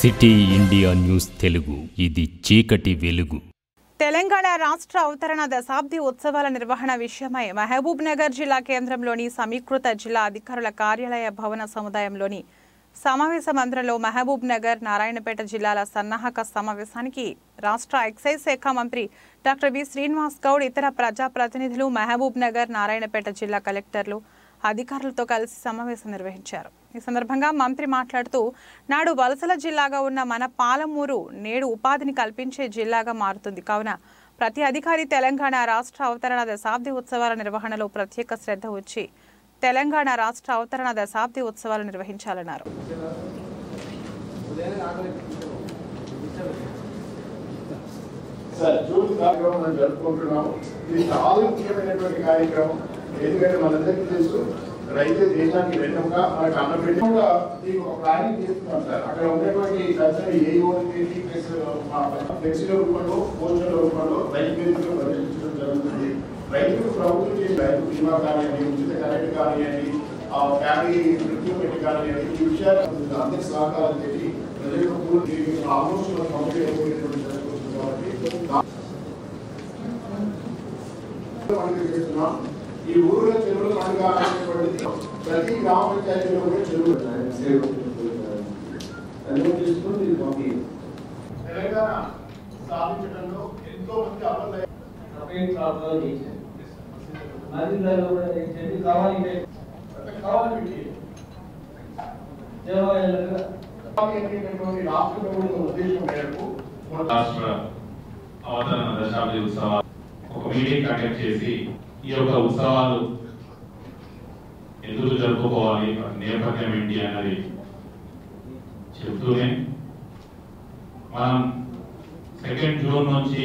City India news Telugu ఇది చీకటి వెలుగు తెలంగాణ రాష్ట్ర అవతరణ దశాబ్ది ఉత్సవాల నిర్వహణ విషయమై మహబూబ్ నగర్ జిల్లా కేంద్రంలోని సమీకృత జిల్లా అధికారుల కార్యాలయ భవన సముదాయంలోని సమావేశ మందిరంలో మహబూబ్ నగర్ నారాయణపేట జిల్లాల సన్నాహక సమావేశానికి రాష్ట్ర ఎక్సైజ్ శాఖ మంత్రి డాక్టర్ వి శ్రీనివాస్ గౌడ్ ఇతర ప్రజాప్రతినిధులు మహబూబ్ నగర్ నారాయణపేట జిల్లా కలెక్టర్లు అధికారులతో కలిసి సమావేశం నిర్వహించారు ఈ సందర్భంగా మంత్రి మాట్లాడుతూ నాడు వలసల జిల్లాగా ఉన్న మన పాలమూరు నేడు ఉపాధిని కల్పించే జిల్లాగా మారుతుంది కావున ప్రతి అధికారి తెలంగాణ రాష్ట్ర అవతరణ దశాబ్ది ఉత్సవాల నిర్వహణలో ప్రత్యేక శ్రద్ధ వచ్చి తెలంగాణ రాష్ట్ర అవతరణ దశాబ్ది ఉత్సవాలు నిర్వహించాలన్నారు సార్ జూన్ కార్యక్రమం మనం జరుపుకుంటున్నాము ఇది చాలా ముఖ్యమైనటువంటి కార్యక్రమం ఎందుకంటే మనందరికీ తెలుసు రైతు దేశానికి వెన్నుక మనకు అన్నం పెట్టి కూడా దీనికి ఒక ప్లానింగ్ చేస్తున్నాం సార్ అక్కడ ఉన్నటువంటి దర్శన ఏ యూనిటీ ప్లస్ ఫ్లెక్సీల రూపంలో భోజనాల రూపంలో రైతు వేదికలు ప్రదర్శించడం జరుగుతుంది రైతులకు ప్రభుత్వం చేసిన రైతు బీమా కానివ్వండి ఉచిత కరెంట్ కానివ్వండి ఆ ఫ్యామిలీ మృత్యు పెట్టి కానివ్వండి ఈ విషయాలు అందరి సహకారం చేసి ప్రజలకు ఆల్మోస్ట్ కంప్లీట్ అయిపోయినటువంటి జరుగుతుంది కాబట్టి పండుగ చేస్తున్నాం ఈ ఊర్లో చెరువుల పండుగ అనేటువంటిది ప్రతి గ్రామ పంచాయతీలో కూడా చెరువులు ఉన్నాయి. అనుమతిస్తుంది ఇది పంపి తెలంగాణ సాధించడంలో ఎంతో మంది అమలు సపరేట్ ప్రాంతాలు చేశారు మరింతలో కూడా ఏంటంటే కావాలి కావాలి వీటికి. దేవాలయాలుగా కావాలి అనేటటువంటి రాష్ట్ర ప్రభుత్వం ఉద్దేశం మేరకు మొన్న రాష్ట్ర అవతరణ దశాబ్ది ఉత్సవాలు ఒక మీటింగ్ కండక్ట్ చేసి ఈ యొక్క ఉత్సవాలు ఎందుకు జరుపుకోవాలి వాటి నేపథ్యం ఏంటి అన్నది చెప్తూనే మనం సెకండ్ జూన్ నుంచి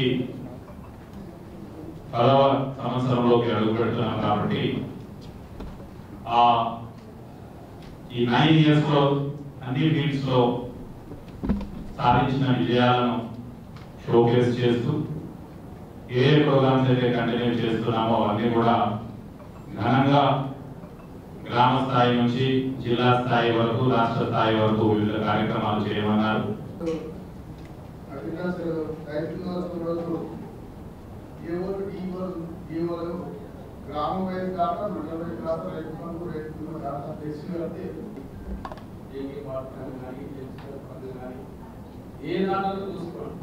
పదవ సంవత్సరంలోకి అడుగు పెడుతున్నాం కాబట్టి ఆ ఈ నైన్ ఇయర్స్ లో అన్ని ఫీల్డ్స్ లో సాధించిన విజయాలను షోకేస్ చేస్తూ ఏ ఏ ప్రోగ్రామ్స్ అయితే కంటిన్యూ చేస్తున్నామో అవన్నీ కూడా ఘనంగా గ్రామ స్థాయి నుంచి జిల్లా స్థాయి వరకు రాష్ట్ర స్థాయి వరకు వివిధ కార్యక్రమాలు చేయమన్నారు అగ్రికల్చర్ రైతు రోజు ఏ ఊరు ఈ ఊరు ఈ ఊరు గ్రామం వైపు కాక మండల వైపు కాక రైతు బంధు రైతు బీమా కాక తెలిసి కడితే ఏమీ వాడతాను కానీ తెలుసుకో పనులు కానీ ఏ నాణాలు చూసుకోండి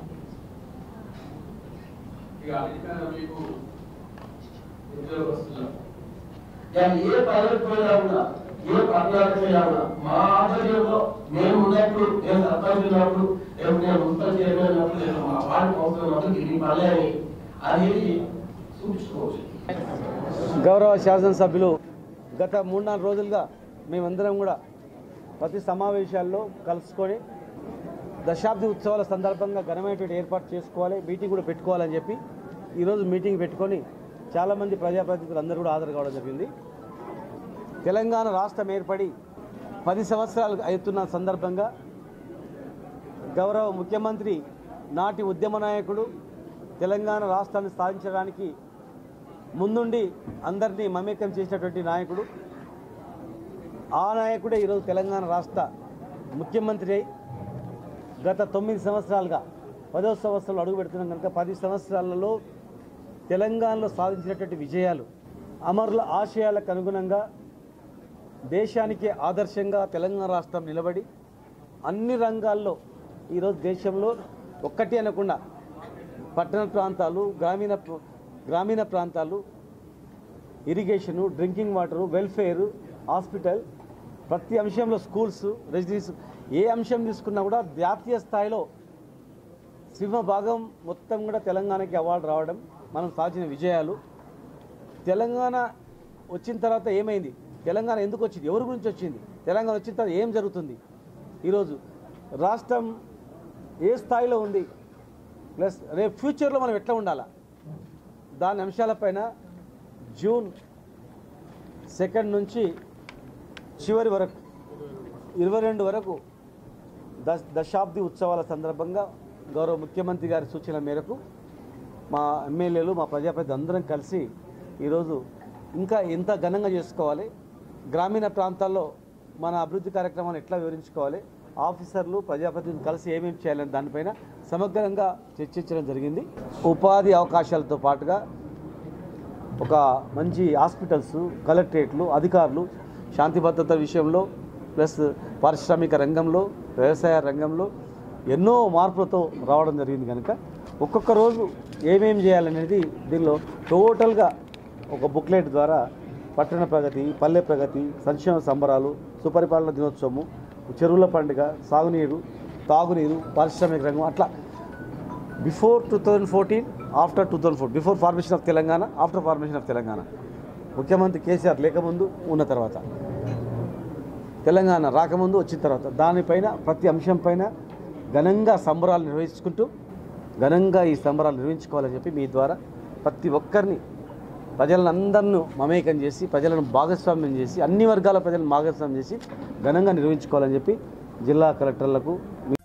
ఇక అధికారం మీకు ఉద్యోగస్తులు దాన్ని ఏ పదవికి పోయినా కూడా ఏ పదవికి పోయినా కూడా మా ఆధ్వర్యంలో మేము ఉన్నప్పుడు నేను సర్పంచ్ ఉన్నప్పుడు లేకపోతే నేను మున్సిపల్ చైర్మన్ ఉన్నప్పుడు లేదా మా వార్డు కౌన్సిలర్ ఉన్నప్పుడు ఇది పనులే అని అనేది చూపించుకోవచ్చు గౌరవ శాసనసభ్యులు గత మూడు నాలుగు రోజులుగా మేమందరం కూడా ప్రతి సమావేశాల్లో కలుసుకొని దశాబ్ది ఉత్సవాల సందర్భంగా ఘనమైనటువంటి ఏర్పాటు చేసుకోవాలి మీటింగ్ కూడా పెట్టుకోవాలని చెప్పి ఈరోజు మీటింగ్ పెట్టుకొని చాలామంది ప్రజాప్రతినిధులు అందరూ కూడా హాజరు కావడం జరిగింది తెలంగాణ రాష్ట్రం ఏర్పడి పది సంవత్సరాలు అవుతున్న సందర్భంగా గౌరవ ముఖ్యమంత్రి నాటి ఉద్యమ నాయకుడు తెలంగాణ రాష్ట్రాన్ని సాధించడానికి ముందుండి అందరినీ మమేకం చేసినటువంటి నాయకుడు ఆ నాయకుడే ఈరోజు తెలంగాణ రాష్ట్ర ముఖ్యమంత్రి అయి గత తొమ్మిది సంవత్సరాలుగా పదో సంవత్సరాలు అడుగు పెడుతున్నాం కనుక పది సంవత్సరాలలో తెలంగాణలో సాధించినటువంటి విజయాలు అమరుల ఆశయాలకు అనుగుణంగా దేశానికి ఆదర్శంగా తెలంగాణ రాష్ట్రం నిలబడి అన్ని రంగాల్లో ఈరోజు దేశంలో ఒక్కటి అనకుండా పట్టణ ప్రాంతాలు గ్రామీణ ప్ర- గ్రామీణ ప్రాంతాలు irrigation drinking water welfare hospital ప్రతి అంశంలో స్కూల్స్ రెసిడెన్స్ ఏ అంశం తీసుకున్నా కూడా జాతీయ స్థాయిలో సింహ భాగం మొత్తం కూడా తెలంగాణకి అవార్డు రావడం మనం సాధించిన విజయాలు తెలంగాణ వచ్చిన తర్వాత ఏమైంది తెలంగాణ ఎందుకు వచ్చింది ఎవరి గురించి వచ్చింది తెలంగాణ వచ్చిన తర్వాత ఏం జరుగుతుంది ఈరోజు రాష్ట్రం ఏ స్థాయిలో ఉంది ప్లస్ రేపు ఫ్యూచర్లో మనం ఎట్లా ఉండాలా దాని అంశాలపైన జూన్ సెకండ్ నుంచి చివరి వరకు ఇరవై రెండు వరకు దశ దశాబ్ది ఉత్సవాల సందర్భంగా గౌరవ ముఖ్యమంత్రి గారి సూచన మేరకు మా ఎమ్మెల్యేలు మా ప్రజాప్రతినిధులు అందరం కలిసి ఈరోజు ఇంకా ఎంత ఘనంగా చేసుకోవాలి గ్రామీణ ప్రాంతాల్లో మన అభివృద్ధి కార్యక్రమాన్ని ఎట్లా వివరించుకోవాలి ఆఫీసర్లు ప్రజాప్రతినిధులు కలిసి ఏమేమి చేయాలని దానిపైన సమగ్రంగా చర్చించడం జరిగింది ఉపాధి అవకాశాలతో పాటుగా ఒక మంచి హాస్పిటల్స్ కలెక్టరేట్లు అధికారులు శాంతి భద్రత విషయంలో ప్లస్ పారిశ్రామిక రంగంలో వ్యవసాయ రంగంలో ఎన్నో మార్పులతో రావడం జరిగింది కనుక ఒక్కొక్క రోజు ఏమేమి చేయాలనేది దీనిలో టోటల్గా ఒక బుక్లెట్ ద్వారా పట్టణ ప్రగతి పల్లె ప్రగతి సంక్షేమ సంబరాలు సుపరిపాలన దినోత్సవము చెరువుల పండుగ సాగునీరు తాగునీరు పారిశ్రామిక రంగం అట్లా before two thousand fourteen after two thousand four before formation of Telangana after formation of Telangana ముఖ్యమంత్రి కేసీఆర్ లేకముందు ఉన్న తర్వాత తెలంగాణ రాకముందు వచ్చిన తర్వాత దానిపైన ప్రతి అంశం పైన ఘనంగా సంబరాలు నిర్వహించుకుంటూ ఘనంగా ఈ సంబరాలు నిర్వహించుకోవాలని చెప్పి మీ ద్వారా ప్రతి ఒక్కరిని ప్రజలందరినూ మమేకం చేసి ప్రజలను భాగస్వామ్యం చేసి అన్ని వర్గాల ప్రజలను భాగస్వామ్యం చేసి ఘనంగా నిర్వహించుకోవాలని చెప్పి జిల్లా కలెక్టర్లకు